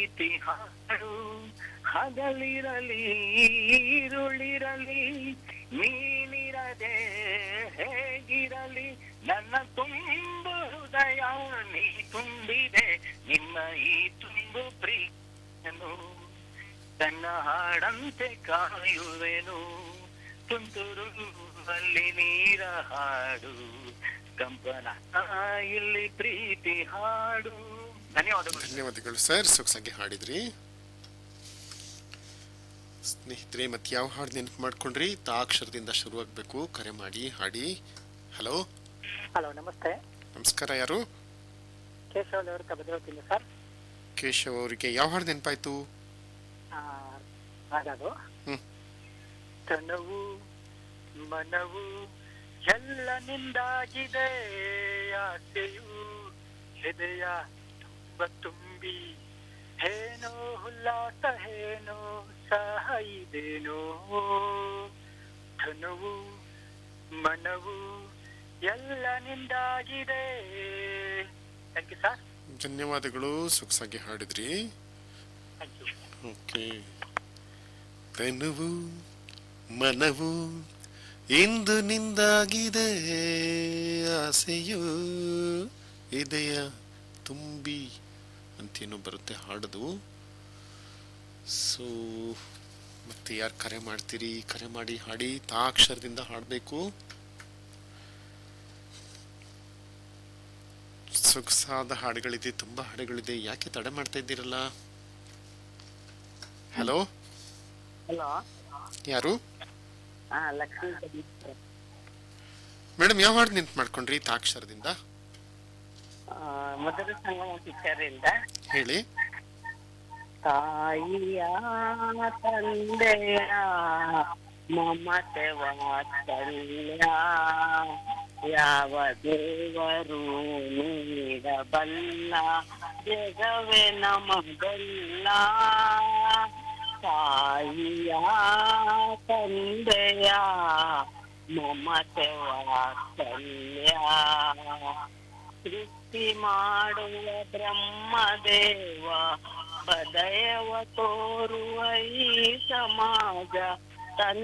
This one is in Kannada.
ಪ್ರೀತಿ ಹಾಡು ಹಗಲಿರಲಿ ಈರುಳಿರಲಿ ನೀನಿರದೆ ಹೇಗಿರಲಿ ನನ್ನ ತುಂಬು ಹೃದಯ ನೀ ತುಂಬಿದೆ ನಿನ್ನ ಈ ತುಂಬು ಪ್ರೀತಿಯನ್ನು ತನ್ನ ಹಾಡಂತೆ ಕಾಯುವೆನು ತುಂತುರು ಅಲ್ಲಿ ನೀರ ಹಾಡು ಕಂಪನ ಇಲ್ಲಿ ಪ್ರೀತಿ ಹಾಡು ಧನ್ಯವಾದಗಳು ಧನ್ಯವಾದಗಳು ಸರ್ ಸೊಗಸಾಗಿ ಹಾಡಿದ್ರಿ ಸ್ನೇಹಿತರೆ ಮತ್ತೆ ಯಾವ ಹಾಡು ನೆನಪು ಮಾಡ್ಕೊಂಡ್ರಿ ತಾ ಅಕ್ಷರದಿಂದ ಶುರುವಾಗಬೇಕು ಕರೆ ಮಾಡಿ ಹಾಡಿ ಹಲೋ ಹಲೋ ನಮಸ್ತೆ ನಮಸ್ಕಾರ ಯಾರು ಕೇಶವ್ ಅವರು ಭದ್ರಾವತಿಯಿಂದ ಸರ್ ಕೇಶವ್ ಅವರಿಗೆ ಯಾವ ಹಾಡು ನೆನಪಾಯ್ತು ಆ, ಹಾಗದು ಹ್ಮ್. ತನವು ಮನವು ಎಲ್ಲ ನಿಂದಾಗಿದೆ ಆಸೆಯು ಹೃದಯ ತುಂಬ ತುಂಬಿ ಏನೋ ಉಲ್ಲಾಸ ಏನೋ ಸಹ ಇದೇನೋ ತನುವು ಮನವು ಎಲ್ಲ ನಿಂದಾಗಿದೆ ಥ್ಯಾಂಕ್ ಯು ಸರ್ ಧನ್ಯವಾದಗಳು ಸೊಗಸಾಗಿ ಹಾಡಿದ್ರಿ ಥ್ಯಾಂಕ್ ಯು ಓಕೆ ತನುವು ಮನವು ಇಂದು ನಿಂದಾಗಿದೆ ಆಸೆಯು ಇದೆಯ ತುಂಬಿ ಅಂತೇನೋ ಬರುತ್ತೆ ಹಾಡೋದು ಸೊ ಮತ್ತೆ ಯಾರು ಕರೆ ಮಾಡ್ತೀರಿ ಕರೆ ಮಾಡಿ ಹಾಡಿ ತಾ ಅಕ್ಷರದಿಂದ ಹಾಡಬೇಕು ಸೊಗಸಾದ ಹಾಡುಗಳಿದೆ ತುಂಬಾ ಹಾಡುಗಳಿದೆ ಯಾಕೆ ತಡೆ ಮಾಡ್ತಾ ಇದ್ದೀರಲ್ಲ ಹಲೋ ಹಲೋ ಯಾರು ಹಾ ಲಕ್ಷ್ಮೀ ಮೇಡಮ್ ಯಾವ ಹಾಡು ನೆನ್ಪು ಮಾಡ್ಕೊಂಡ್ರಿ ತಾಕ್ಷರದಿಂದ ಮೊದಲ ಸಂಗಮ ಪಿಕ್ಚರ್ ಇಂದ ಹೇಳಿ ತಾಯಿಯ ತಂದೆಯ ಮಮತೆ ವಾತ್ಸಲ್ಯ ಯಾವ ದೇವರು ನೀಡಬಲ್ಲ ಜಗವೇ ನಮಗಲ್ಲ ತಾಯಿಯ ತಂದೆಯ ಮಮತೆ ವಾತ್ಸಲ್ಯ ಸೃಷ್ಟಿ ಮಾಡುವ ಬ್ರಹ್ಮದೇವ ಬದಯವ ತೋರುವ ಈ ಸಮಾಜ ತನ್ನ